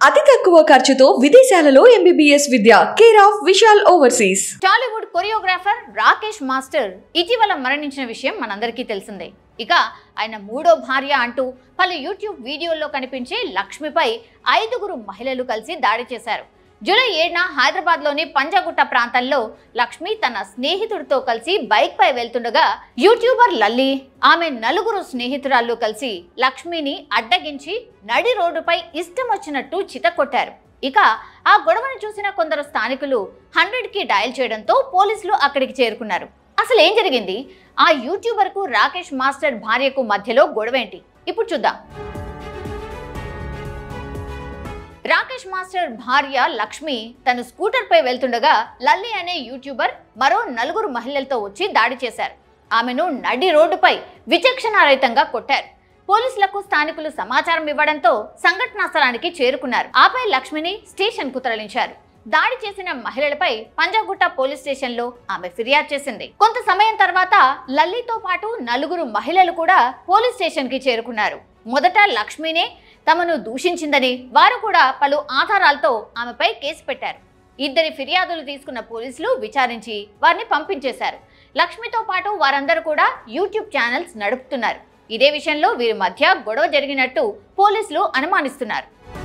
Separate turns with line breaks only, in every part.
అతి తక్కువ ఖర్చుతో విదేశాలలో ఎంబీబీఎస్ విద్య care of Vishal overseas
Tollywood choreographer Rakesh master ఇటీవల మరణించిన విషయం మనందరికీ తెలిసిందే ఇక ఆయన మూడో భార్య అంటూ పలు యూట్యూబ్ వీడియోల్లో కనిపించే లక్ష్మిపై ఐదుగురు మహిళలు కలిసి దాడి చేశారు జూలై ఏడున హైదరాబాద్లోని పంజాగుట్ట ప్రాంతంలో లక్ష్మి తన స్నేహితుడితో కలిసి బైక్ పై వెళ్తుండగా యూట్యూబర్ లల్లి ఆమె నలుగురు స్నేహితురాళ్ళు కలిసి లక్ష్మిని అడ్డగించి నడి రోడ్డుపై ఇష్టం వచ్చినట్టు చితకొట్టారు ఇక ఆ గొడవను చూసిన కొందరు స్థానికులు హండ్రెడ్ కి డయల్ చేయడంతో పోలీసులు అక్కడికి చేరుకున్నారు అసలు ఏం జరిగింది ఆ యూట్యూబర్ కు రాకేష్ మాస్టర్ భార్యకు మధ్యలో గొడవేంటి ఇప్పుడు చూద్దాం రాకేష్ మాస్టర్ భార్య లక్ష్మి తన స్కూటర్ పై వెళ్తుండగా లల్లి అనే యూట్యూబర్ మరో నలుగురు మహిళలతో వచ్చి దాడి చేశారు ఆమెను నడి రోడ్డుపై విచక్షణారహితంగా కొట్టారు పోలీసులకు స్థానికులు సమాచారం ఇవ్వడంతో సంఘటనా స్థలానికి చేరుకున్నారు ఆపై లక్ష్మిని స్టేషన్ కు తరలించారు దాడి చేసిన మహిళలపై పంజాగుట్ట పోలీస్ స్టేషన్ లో ఆమె ఫిర్యాదు చేసింది కొంత సమయం తర్వాత లల్లితో పాటు నలుగురు మహిళలు కూడా పోలీస్ స్టేషన్ కి చేరుకున్నారు మొదట లక్ష్మినే తమను దూషించిందని వారు కూడా పలు ఆధారాలతో ఆమెపై కేసు పెట్టారు ఇద్దరి ఫిర్యాదులు తీసుకున్న పోలీసులు విచారించి వారిని పంపించేశారు లక్ష్మితో పాటు వారందరూ కూడా యూట్యూబ్ ఛానల్స్ నడుపుతున్నారు ఇదే విషయంలో వీరి మధ్య గొడవ జరిగినట్టు పోలీసులు అనుమానిస్తున్నారు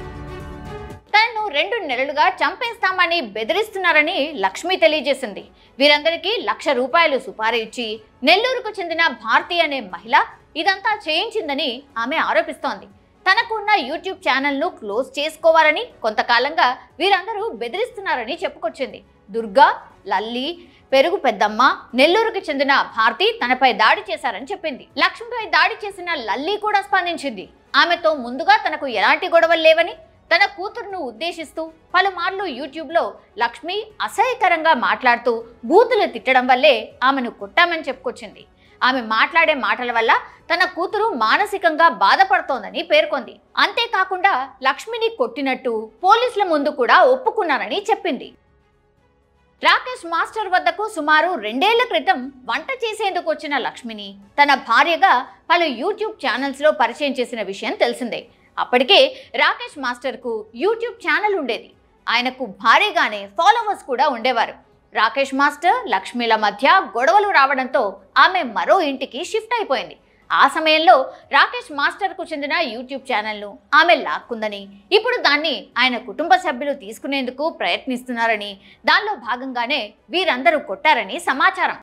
తనను రెండు నెలలుగా చంపేస్తామని బెదిరిస్తున్నారని లక్ష్మి తెలియజేసింది వీరందరికీ లక్ష రూపాయలు సుపారీ ఇచ్చి నెల్లూరుకు చెందిన భారతి అనే మహిళ ఇదంతా చేయించిందని ఆమె ఆరోపిస్తోంది తనకున్న యూట్యూబ్ ఛానల్ను క్లోజ్ చేసుకోవాలని కొంతకాలంగా వీరందరూ బెదిరిస్తున్నారని చెప్పుకొచ్చింది దుర్గా లల్లి పెరుగు పెద్దమ్మ నెల్లూరుకి చెందిన భారతి తనపై దాడి చేశారని చెప్పింది లక్ష్మిపై దాడి చేసిన లల్లి కూడా స్పందించింది ఆమెతో ముందుగా తనకు ఎలాంటి గొడవలు లేవని తన కూతురును ఉద్దేశిస్తూ పలుమార్లు యూట్యూబ్లో లక్ష్మి అసహ్యకరంగా మాట్లాడుతూ బూతులు తిట్టడం వల్లే ఆమెను కొట్టామని చెప్పుకొచ్చింది ఆమె మాట్లాడే మాటల వల్ల తన కూతురు మానసికంగా బాధపడుతోందని పేర్కొంది అంతేకాకుండా లక్ష్మిని కొట్టినట్టు పోలీసుల ముందు కూడా ఒప్పుకున్నానని చెప్పింది రాకేష్ మాస్టర్ వద్దకు సుమారు రెండేళ్ల క్రితం వంట చేసేందుకు వచ్చిన లక్ష్మిని తన భార్యగా పలు యూట్యూబ్ ఛానల్స్లో పరిచయం చేసిన విషయం తెలిసిందే అప్పటికే రాకేష్ మాస్టర్కు యూట్యూబ్ ఛానల్ ఉండేది ఆయనకు భారీగానే ఫాలోవర్స్ కూడా ఉండేవారు రాకేష్ మాస్టర్ లక్ష్మిల మధ్య గొడవలు రావడంతో ఆమె మరో ఇంటికి షిఫ్ట్ అయిపోయింది ఆ సమయంలో రాకేష్ మాస్టర్కు చెందిన యూట్యూబ్ ఛానల్ను ఆమె లాక్కుందని ఇప్పుడు దాన్ని ఆయన కుటుంబ సభ్యులు తీసుకునేందుకు ప్రయత్నిస్తున్నారని దానిలో భాగంగానే వీరందరూ కొట్టారని సమాచారం